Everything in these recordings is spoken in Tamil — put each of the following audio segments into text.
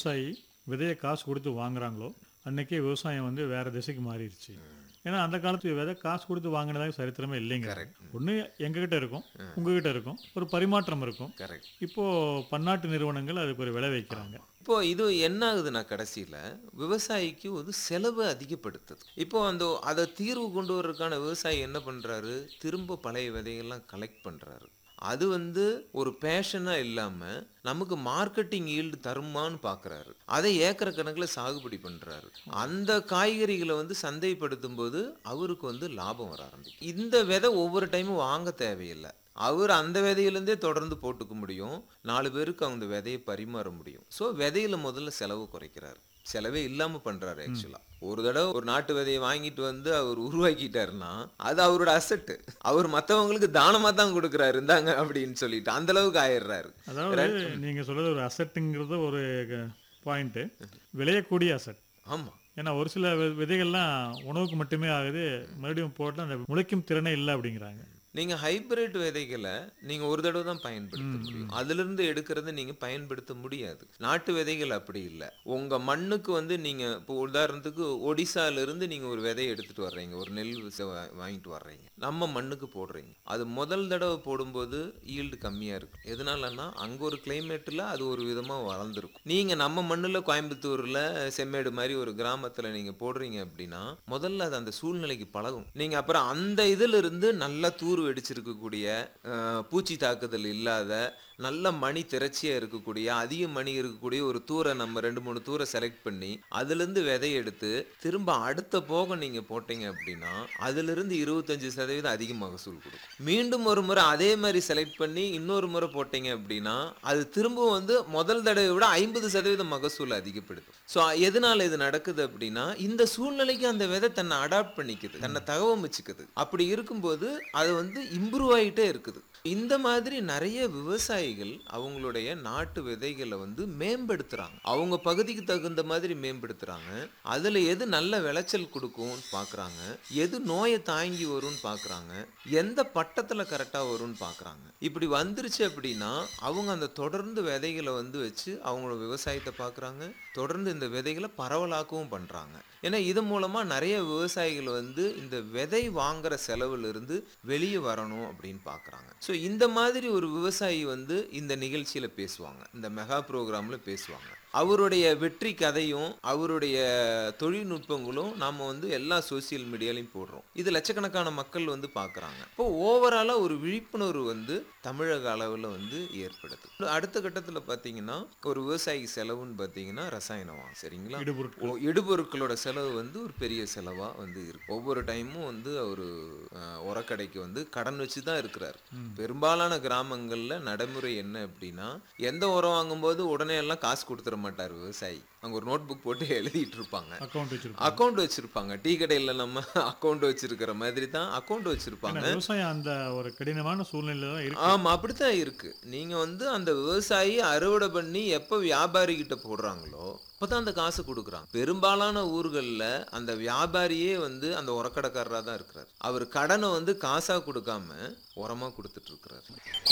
விவசாயி விதையை காசு கொடுத்து வாங்குறாங்களோ அன்னைக்கே விவசாயம் வந்து வேற திசைக்கு மாறிடுச்சு ஏன்னா அந்த காலத்து விதை காசு கொடுத்து வாங்கினதாக சரித்திரமே இல்லைங்க ஒன்று எங்ககிட்ட இருக்கும் உங்ககிட்ட இருக்கும் ஒரு பரிமாற்றம் இருக்கும் கரெக்ட் இப்போ பன்னாட்டு நிறுவனங்கள் அதுக்கு ஒரு விலை வைக்கிறாங்க இப்போ இது என்ன ஆகுதுன்னா கடைசியில் விவசாயிக்கு ஒரு செலவு அதிகப்படுத்துது இப்போ அந்த அதை தீர்வு கொண்டு வர்றதுக்கான விவசாயி என்ன பண்ணுறாரு திரும்ப பழைய விதைகள்லாம் கலெக்ட் பண்ணுறாரு அது வந்து ஒரு பேஷனாக இல்லாமல் நமக்கு மார்க்கெட்டிங் ஈல்டு தருமான்னு பார்க்குறாரு அதை ஏக்கர் கணக்கில் சாகுபடி பண்ணுறாரு அந்த காய்கறிகளை வந்து சந்தைப்படுத்தும் போது அவருக்கு வந்து லாபம் வர ஆரம்பிக்கும் இந்த விதை ஒவ்வொரு டைமும் வாங்க தேவையில்லை அவர் அந்த விதையிலேருந்தே தொடர்ந்து போட்டுக்க முடியும் நாலு பேருக்கு அந்த விதையை பரிமாற முடியும் ஸோ விதையில முதல்ல செலவு குறைக்கிறாரு செலவே இல்லாமல் பண்ணுறாரு ஆக்சுவலாக ஒரு தடவை ஒரு நாட்டு விதையை வாங்கிட்டு வந்து அவர் உருவாக்கிட்டாருன்னா அது அவரோட அசட்டு அவர் மற்றவங்களுக்கு தானமாக தான் கொடுக்குறாரு இருந்தாங்க அப்படின்னு சொல்லிட்டு அந்த அளவுக்கு ஆயிடுறாரு அதாவது நீங்க சொல்றது ஒரு அசட்டுங்கிறது ஒரு பாயிண்ட்டு விளையக்கூடிய அசட் ஆமாம் ஏன்னா ஒரு சில வி- விதைகள்லாம் உணவுக்கு மட்டுமே ஆகுது மறுபடியும் போட்டால் அந்த முளைக்கும் திறனே இல்லை அப்படிங்கிறாங்க நீங்கள் ஹைபிரிட் விதைகளை நீங்கள் ஒரு தடவை தான் பயன்படுத்த முடியும் அதிலிருந்து எடுக்கிறத நீங்கள் பயன்படுத்த முடியாது நாட்டு விதைகள் அப்படி இல்லை உங்கள் மண்ணுக்கு வந்து நீங்கள் இப்போ உதாரணத்துக்கு ஒடிசால இருந்து நீங்கள் ஒரு விதையை எடுத்துட்டு வர்றீங்க ஒரு நெல் விச- வா- வாங்கிட்டு வர்றீங்க நம்ம மண்ணுக்கு போடுறீங்க அது முதல் தடவை போடும்போது ஈல்டு கம்மியாக இருக்கும் எதனாலன்னா அங்கே ஒரு கிளைமேட்டில் அது ஒரு விதமாக வளர்ந்துருக்கும் நீங்கள் நம்ம மண்ணில் கோயம்புத்தூரில் செம்மேடு மாதிரி ஒரு கிராமத்தில் நீங்கள் போடுறீங்க அப்படின்னா முதல்ல அது அந்த சூழ்நிலைக்கு பழகும் நீங்கள் அப்புறம் அந்த இதில் இருந்து நல்ல தூர் வெடிச்சிருக்கக்கூடிய அஹ், பூச்சி தாக்குதல் இல்லாத நல்ல மணி திரட்சியாக இருக்கக்கூடிய அதிக மணி இருக்கக்கூடிய ஒரு தூரை நம்ம ரெண்டு மூணு தூரை செலக்ட் பண்ணி அதுலேருந்து விதை எடுத்து திரும்ப அடுத்த போக நீங்கள் போட்டீங்க அப்படின்னா அதிலிருந்து இருபத்தஞ்சு சதவீதம் அதிக மகசூல் கொடுக்கும் மீண்டும் ஒரு முறை அதே மாதிரி செலக்ட் பண்ணி இன்னொரு முறை போட்டீங்க அப்படின்னா அது திரும்ப வந்து முதல் தடவை விட ஐம்பது சதவீதம் மகசூல் அதிகப்படுத்தும் ஸோ எதனால இது நடக்குது அப்படின்னா இந்த சூழ்நிலைக்கு அந்த விதை தன்னை அடாப்ட் பண்ணிக்குது தன்னை தகவமைச்சுக்குது அப்படி இருக்கும்போது அது வந்து இம்ப்ரூவ் ஆகிட்டே இருக்குது இந்த மாதிரி நிறைய விவசாயிகள் அவங்களுடைய நாட்டு விதைகளை வந்து மேம்படுத்துறாங்க அவங்க பகுதிக்கு தகுந்த மாதிரி மேம்படுத்துறாங்க அதுல எது நல்ல விளைச்சல் கொடுக்கும் பார்க்கறாங்க எது நோயை தாங்கி வரும்னு பார்க்கறாங்க எந்த பட்டத்துல கரெக்டா வரும்னு பார்க்கறாங்க இப்படி வந்துருச்சு அப்படின்னா அவங்க அந்த தொடர்ந்து விதைகளை வந்து வச்சு அவங்களோட விவசாயத்தை பார்க்கறாங்க தொடர்ந்து இந்த விதைகளை பரவலாக்கவும் பண்றாங்க ஏன்னா இது மூலமா நிறைய விவசாயிகள் வந்து இந்த விதை வாங்குற செலவுல இருந்து வெளியே வரணும் அப்படின்னு பார்க்கறாங்க ஸோ இந்த மாதிரி ஒரு விவசாயி வந்து இந்த நிகழ்ச்சியில பேசுவாங்க இந்த மெகா ப்ரோக்ராம்ல பேசுவாங்க அவருடைய வெற்றி கதையும் அவருடைய தொழில்நுட்பங்களும் நாம வந்து எல்லா சோசியல் மீடியாலையும் போடுறோம் இது லட்சக்கணக்கான மக்கள் வந்து பார்க்கறாங்க இப்போ ஓவராலாக ஒரு விழிப்புணர்வு வந்து தமிழக அளவில் வந்து ஏற்படுது அடுத்த கட்டத்தில் பார்த்தீங்கன்னா ஒரு விவசாயிக்கு செலவுன்னு பார்த்தீங்கன்னா ரசாயனம் வாங்க சரிங்களா இடுபொருட்கள் ஓ, இடுபொருட்களோட செலவு வந்து ஒரு பெரிய செலவா வந்து இருக்கு ஒவ்வொரு டைமும் வந்து அவர் உரக்கடைக்கு வந்து கடன் வச்சு தான் இருக்கிறார் பெரும்பாலான கிராமங்கள்ல நடைமுறை என்ன அப்படின்னா எந்த உரம் வாங்கும்போது உடனே எல்லாம் காசு கொடுத்துட மாட்டார் விவசாயி அங்க ஒரு நோட் புக் போட்டு எழுதிட்டு இருப்பாங்க அக்கௌண்ட் வச்சிருக்கோம் அக்கௌண்ட் வச்சிருப்பாங்க டீ கடையில நம்ம அக்கௌண்ட் வச்சிருக்கிற மாதிரி தான் அக்கௌண்ட் வச்சிருப்பாங்க விவசாயம் அந்த ஒரு கடினமான சூழ்நிலையில தான் இருக்கு ஆமா அப்படித்தான் இருக்கு நீங்க வந்து அந்த விவசாயி அறுவடை பண்ணி எப்ப வியாபாரி கிட்ட போடுறாங்களோ அப்பதான் அந்த காசு கொடுக்குறாங்க பெரும்பாலான ஊர்கள்ல அந்த வியாபாரியே வந்து அந்த உரக்கடைக்காரரா தான் இருக்கிறார் அவர் கடனை வந்து காசா கொடுக்காம உரமா கொடுத்துட்டு இருக்கிறாரு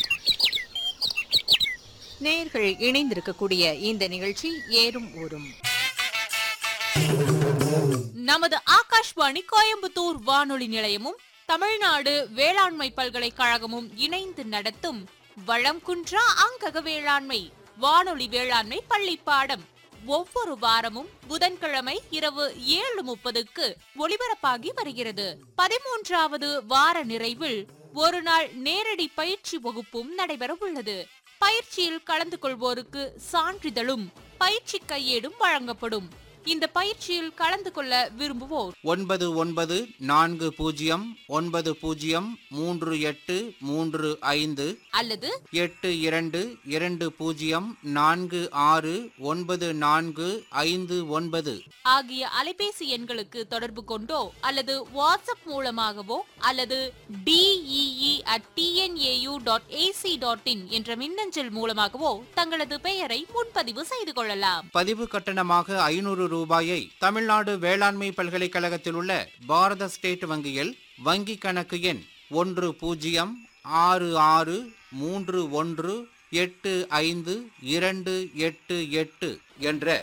நேயர்கள் இணைந்திருக்கக்கூடிய இந்த நிகழ்ச்சி ஏறும் ஊரும் நமது ஆகாஷ்வாணி கோயம்புத்தூர் வானொலி நிலையமும் தமிழ்நாடு வேளாண்மை பல்கலைக்கழகமும் இணைந்து நடத்தும் வளம் குன்றா அங்கக வேளாண்மை வானொலி வேளாண்மை பள்ளி பாடம் ஒவ்வொரு வாரமும் புதன்கிழமை இரவு ஏழு முப்பதுக்கு ஒளிபரப்பாகி வருகிறது பதிமூன்றாவது வார நிறைவில் ஒரு நாள் நேரடி பயிற்சி வகுப்பும் நடைபெற உள்ளது பயிற்சியில் கலந்து கொள்வோருக்கு சான்றிதழும் பயிற்சி கையேடும் வழங்கப்படும் இந்த பயிற்சியில் கலந்து கொள்ள விரும்புவோர் ஒன்பது ஒன்பது நான்கு பூஜ்ஜியம் ஒன்பது பூஜ்ஜியம் மூன்று எட்டு மூன்று ஐந்து அல்லது எட்டு இரண்டு இரண்டு பூஜ்ஜியம் நான்கு ஆறு ஒன்பது நான்கு ஐந்து ஒன்பது ஆகிய அலைபேசி எண்களுக்கு தொடர்பு கொண்டோ அல்லது வாட்ஸ்அப் மூலமாகவோ அல்லது TEE at TNAU dot AC dot in என்ற மின்னஞ்சல் மூலமாகவோ தங்களது பெயரை முன்பதிவு செய்து கொள்ளலாம் பதிவு கட்டணமாக ஐநூறு ரூபாயை தமிழ்நாடு வேளாண்மை பல்கலைக்கழகத்தில் உள்ள பாரத ஸ்டேட் வங்கியில் வங்கி கணக்கு எண் ஒன்று பூஜ்ஜியம் ஆறு ஆறு மூன்று ஒன்று எட்டு ஐந்து இரண்டு எட்டு எட்டு என்ற